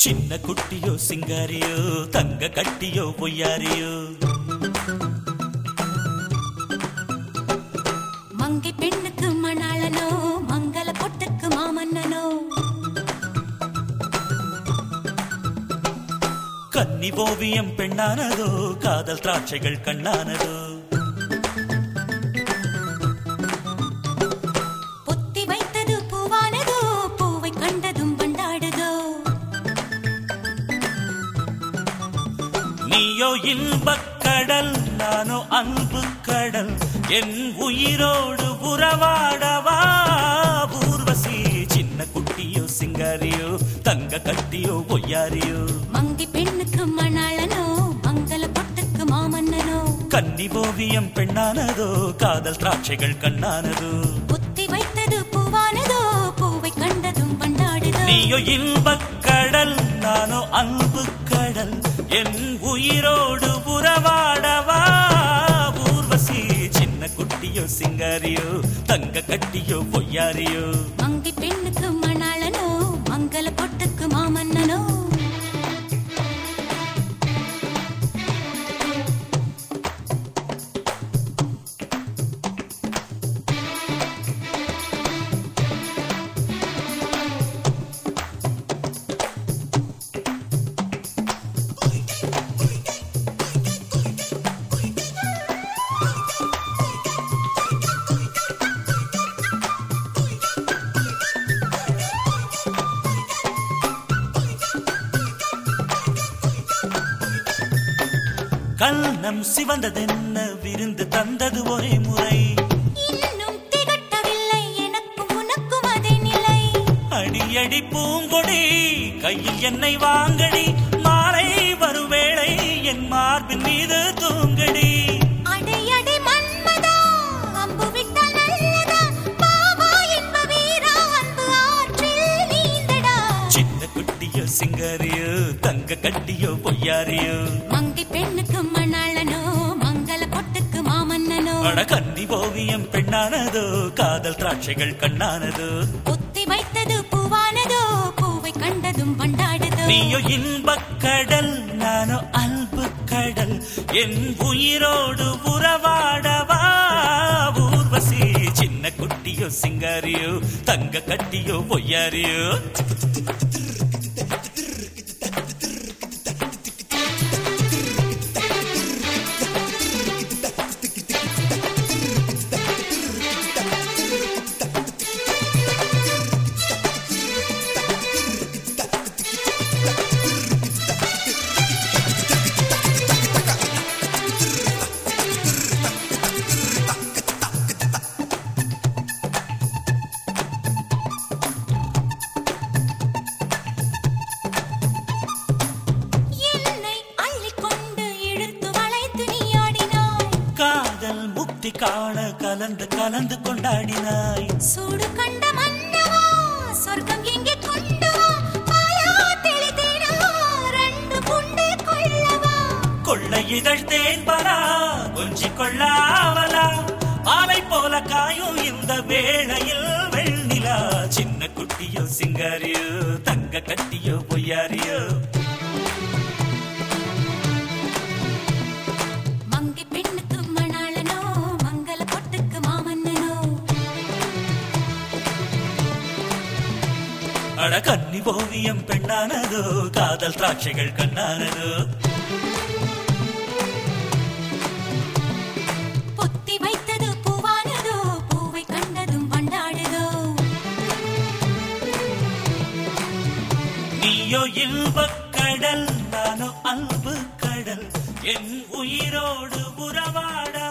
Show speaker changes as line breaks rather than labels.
சின்ன குட்டியோ சிங்காரியோ தங்க கட்டியோ பொய்யாரியோ
மங்கை பெண்ணுக்கு மணாளனோ மங்கள பொட்டுக்கு மாமன்னனோ
கன்னி ஓவியம் பெண்ணானதோ காதல் திராட்சைகள் கண்ணானதோ
பொத்தி வைத்தது பூவானதோ பூவை கண்டதும் பண்டாடுதோ
நீயோ இன்பக் கடல் நானோ அன்பு கடல் என் உயிரோடு உறவாடவா ஊர்வசி சின்ன குட்டியோ சிங்காரியோ தங்க கட்டியோ பொய்யாரியோ
மங்கை பெண்ணுக்கு மணாளனோ மங்கள பொட்டுக்கு மாமன்னனோ
கன்னி ஓவியம் பெண்ணானதோ காதல் திராட்சைகள் கண்ணானதோ
பொத்தி வைத்தது பூவானதோ பூவை கண்டதும் பண்டாடுதோ
நீயோ இன்பக் கடல் நானோ அன்பு கடல் என் உயிரோடு உறவாடவா ஊர்வசி சின்ன குட்டியோ சிங்காரியோ தங்க கட்டியோ பொய்யாரியோ
மங்கை பெண்ணுக்கு மணாளனோ மங்கள பொட்டுக்கு மாமன்னனோ
கண்ணம் சிவந்ததென்ன விருந்து தந்தது ஒரே முறை
இன்னும் திகட்டவில்லை எனக்கும் உனக்கும் அதே நிலை
அடியடி பூங்கொடி கையில் என்னை வாங்கடி மாலை வருவேளை என் மார்பின் மீது தூங்கடி
அடை அடை மன்மதா அம்பு விட்டால் நல்லதா பாவா என்ப வீரா அன்பு ஆற்றில் நீந்தடா
சின்ன குட்டியோ சிங்காரியோ தங்க கட்டியோ பொய்யாரியோ
மங்கை பெண்ணுக்கு மணாளனோ மங்கள பொட்டுக்கு மாமன்னனோ
அட கன்னி ஓவியம் பெண்ணானதோ காதல் திராட்சைகள் கண்ணானதோ
ஒத்தி வைத்தது பூவானதோ பூவை கண்டதும் பண்டாடுதோ
நீயோ இன்பக் கடல் நானோ அன்பு கடல் என் உயிரோடு உறவாடவா ஊர்வசி சின்ன குட்டியோ சிங்காரியோ தங்க கட்டியோ பொய்யாரியோ
என்னை அள்ளிக்கொண்டு இழுத்து வளைத்து நீ ஆடினாய்
காதல் முக்தி காண கலந்து கலந்து கொண்டாடினாய்
சூடு கண்ட மன்னவா சொர்க்கம் எங்கே கொண்டு வா பாலா தெளிதேனா ரெண்டு புண்டு கொள்ளவா
கொள்ளை இதழ் தேன்பரா கொஞ்சி கொள்ளாவலா ஆலை போல காயும் இந்த வேளையில் வெண்ணிலா சின்ன குட்டியோ சிங்காரியோ தங்க கட்டியோ பொய்யாரியோ
மங்கை பெண்ணுக்கு மணாளனோ மங்கள பொட்டுக்கு மாமன்னனோ
அட கன்னி ஓவியம் பெண்ணானதோ காதல் திராட்சைகள் கண்ணானதோ
பொத்தி வைத்தது பூவானதோ பூவை கண்டதும் பண்டாடுதோ
நீயோ இன்பக் கடல் நானோ அன்பு கடல் என் உயிரோடு உறவாட